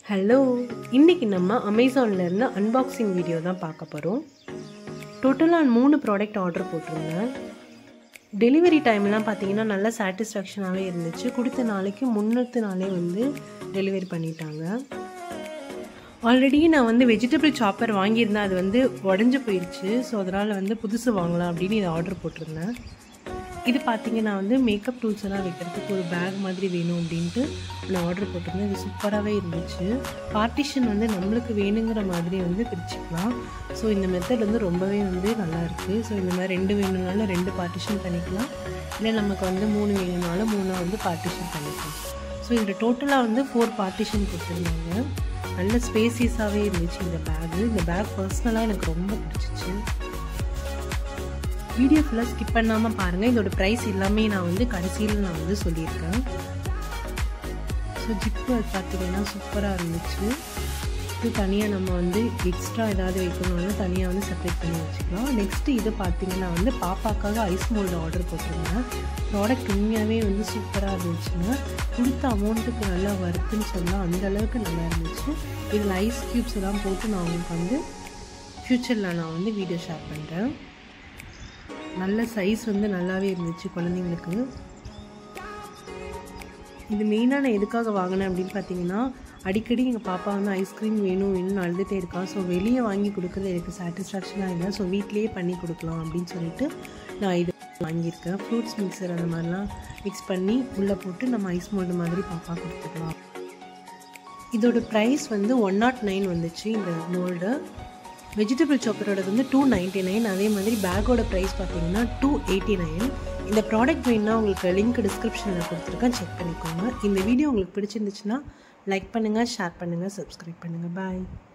hello இன்றைக்கி நம்ம அமேசான்ல இருந்து அன்பாக்சிங் வீடியோ தான் பார்க்க போகிறோம் டோட்டலாக மூணு ப்ராடக்ட் ஆர்டர் போட்டிருந்தேன் டெலிவரி டைம்லாம் பார்த்தீங்கன்னா நல்ல சாட்டிஸ்ஃபேக்ஷனாகவே இருந்துச்சு கொடுத்த நாளைக்கு முன்னத்து நாளே வந்து டெலிவரி பண்ணிட்டாங்க ஆல்ரெடி நான் வந்து வெஜிடபிள் சாப்பர் வாங்கியிருந்தேன் அது வந்து உடஞ்சி போயிடுச்சு ஸோ அதனால் வந்து புதுசு வாங்கலாம் அப்படின்னு இதை ஆர்டர் போட்டிருந்தேன் இது பார்த்தீங்கன்னா வந்து மேக்கப் டூல்ஸ் எல்லாம் வைக்கிறதுக்கு ஒரு பேக் மாதிரி வேணும் அப்படின்ட்டு நான் ஆர்டர் போட்டிருந்தேன் இது சூப்பராகவே இருந்துச்சு பார்ட்டிஷன் வந்து நம்மளுக்கு வேணுங்கிற மாதிரி வந்து பிரிச்சுக்கலாம் ஸோ இந்த மெத்தட் வந்து ரொம்பவே வந்து நல்லா இருக்குது ஸோ இந்த மாதிரி ரெண்டு வேணும்னாலும் ரெண்டு பார்ட்டிஷன் பண்ணிக்கலாம் இல்லை நமக்கு வந்து மூணு வேணும்னாலும் மூணாக வந்து பார்ட்டிஷன் பண்ணிக்கலாம் ஸோ இதில் டோட்டலாக வந்து ஃபோர் பார்ட்டிஷன் கொடுத்துருந்தாங்க நல்ல ஸ்பேசியஸாகவே இருந்துச்சு இந்த பேகு இந்த பேக் பர்சனலாக எனக்கு ரொம்ப பிடிச்சிச்சு வீடியோ ஃபுல்லாக ஸ்கிப் பண்ணாமல் பாருங்கள் இதோட ப்ரைஸ் எல்லாமே நான் வந்து கடைசியில் நான் வந்து சொல்லியிருக்கேன் ஸோ ஜிப்பு அது பார்த்தீங்கன்னா சூப்பராக இருந்துச்சு இது தனியாக நம்ம வந்து எக்ஸ்ட்ரா ஏதாவது வைக்கணும்னாலும் தனியாக வந்து செப்பரேட் பண்ணி வச்சுக்கலாம் நெக்ஸ்ட்டு இது பார்த்தீங்கன்னா வந்து பாப்பாக்காக ஐஸ் மோல்டு ஆர்டர் போட்டிருந்தேன் ப்ராடக்ட் உண்மையாகவே வந்து சூப்பராக இருந்துச்சுங்க கொடுத்த அமௌண்ட்டுக்கு நல்லா வருதுன்னு சொல்லலாம் அந்த அளவுக்கு நல்லா இருந்துச்சு இதில் ஐஸ் க்யூப்ஸ் எல்லாம் போட்டு நான் உங்களுக்கு வந்து ஃப்யூச்சரில் நான் வந்து வீடியோ ஷேர் பண்ணுறேன் நல்ல சைஸ் வந்து நல்லாவே இருந்துச்சு குழந்தைங்களுக்கு இது மெயினாக நான் எதுக்காக வாங்கினேன் அப்படின்னு பார்த்தீங்கன்னா அடிக்கடி எங்கள் பாப்பா வந்து ஐஸ்கிரீம் வேணும் வேணும்னு அழுதுகிட்டே இருக்கா ஸோ வெளியே வாங்கி கொடுக்குறது எனக்கு சாட்டிஸ்ஃபேக்ஷனாக இல்லை ஸோ வீட்லேயே பண்ணி கொடுக்கலாம் அப்படின்னு சொல்லிட்டு நான் இது வாங்கியிருக்கேன் ஃப்ரூட்ஸ் மிக்சர் அந்த மாதிரிலாம் மிக்ஸ் பண்ணி உள்ளே போட்டு நம்ம ஐஸ் மோல்டு மாதிரி பாப்பா கொடுத்துக்கலாம் இதோட ப்ரைஸ் வந்து ஒன் நாட் நைன் வந்துச்சு இந்த மோல்டு வெஜிடபிள் சாப்பரோட வந்து டூ நைன்ட்டி நைன் அதே மாதிரி பேக்கோட ப்ரைஸ் பார்த்தீங்கன்னா டூ எயிட்டி நைன் இந்த ப்ராடக்ட் வேணுன்னா உங்களுக்கு லிங்க் டிஸ்கிரிப்ஷனில் கொடுத்துருக்கேன் செக் பண்ணிக்கோங்க இந்த வீடியோ உங்களுக்கு பிடிச்சிருந்துச்சுன்னா லைக் பண்ணுங்கள் ஷேர் பண்ணுங்கள் சப்ஸ்கிரைப் பண்ணுங்கள் பாய்